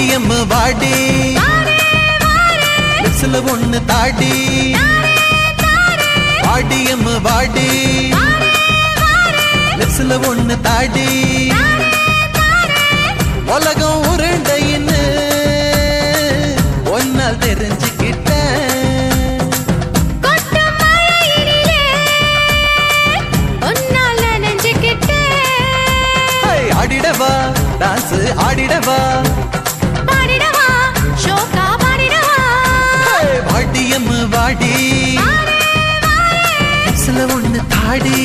வாடியம் வாடி லிப்ஸ்ல ஒண்ணு தாடி வாடியம் வாடி லிப்ஸ்ல ஒண்ணு தாடி உலகம் உருண்டைன்னு ஒன்னால் தெரிஞ்சுக்கிட்டேன் கொட்டும் மழையினிலே உன்னால் நனைஞ்சுக்கிட்டேன். ஹை, ஆடிடவா டான்ஸ் ஆடிடவா பாடிடவா, ஷோக்கா பாடிடவா. ஹை, வாடியம் வாடி லிப்ஸ்ல ஒண்ணு தாடி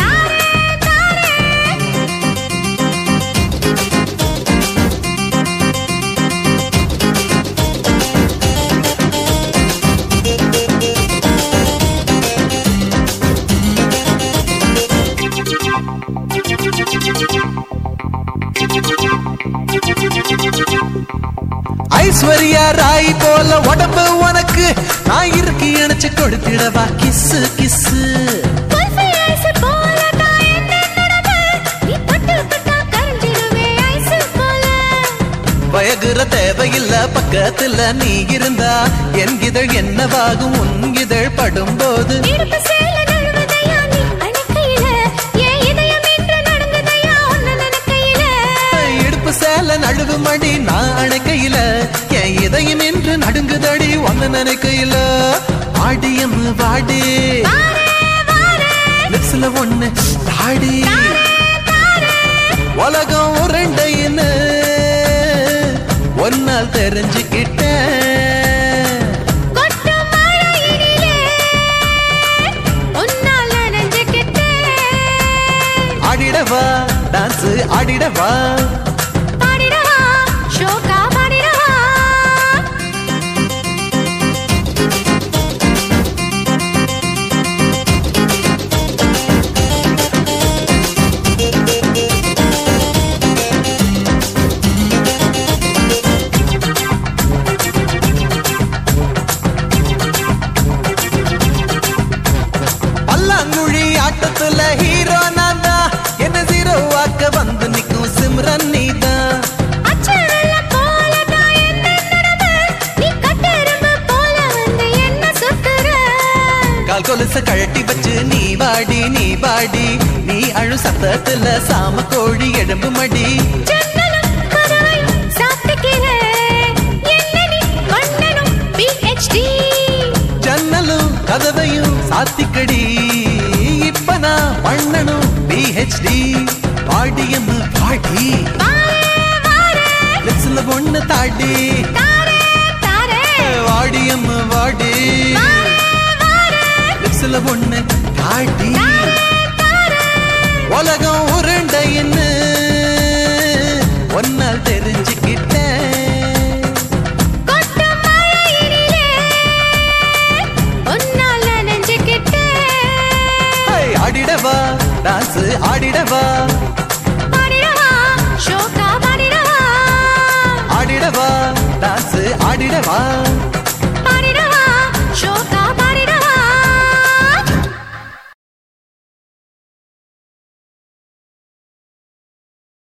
ஐஸ்வர்யா ராய் போல உடம்பு உனக்கு நான் இருக்கு இணைச்சு கொடுத்திடவா கிஸ்ஸு கிஸ்ஸு குல்ஃபி ஐஸ் போல தான் என்ன நடவு. நீ தொட்டு தொட்டா கரைஞ்சிடுவே ஐஸ் போல. வயகுற தேவையில்ல பக்கத்துல நீ இருந்தா என் இதழ் என்னவாகும் உன் இதழ் படும்போது இடுப்பு சேல நழுவுதையா நீ அணைக்கையில. என் இதயம் இன்று நடுங்குதையா உன்னை நினைக்கையில. இடுப்பு சேல நழுவு மடி நான் அணைக்கையில என் இதயம் என்று நடுங்குதடி ஒன்னு நினைக்கையில ஆடியம் வாடி லிப்ஸ்ல ஒண்ணு தாடி உலகம் உருண்டைன்னு ஒன்னால் தெரிஞ்சுக்கிட்டேன் கொட்டும் மழையினிலே உன்னால் நனைஞ்சுக்கிட்டேன். ஆடிடவா டான்ஸ் ஆடிடவா பாடிடவா, ஷோக்கா பாடிடவா. பல்லாங்குழி ஆட்டத்துல ஹீரோ நான் தான் என்ன ஜீரோ வாக்க வந்து நிக்கும் சிம்ரன் நீதான் அச்சரல்ல போல தான் என்ன நடவு. நீ கட்டெரும்பு போல வந்து என்ன சுத்துற. கால் கொலுச கழட்டி வச்சு நீ வாடி நீ வாடி நீ அழு சத்தத்துல சாம கோழி எலும்பு மடி ஜன்னலும் கதவையும் சாத்திக்கிறேன். என்ன நீ மன்னனும் PhD. ஜன்னலும் கதவையும் சாத்திக்கடி இப்ப நான் மண்ணனும் பிஹெச்டி பாடியம் பாடி வாரே, வாரே, லிப்ஸ்ல ஒண்ணு தாடி தாரே, தாரே. வாடியம் வாடி வாரே, வாரே, லிப்ஸ்ல ஒண்ணு தாடி தாரே. உலகம் உருண்டைன்னு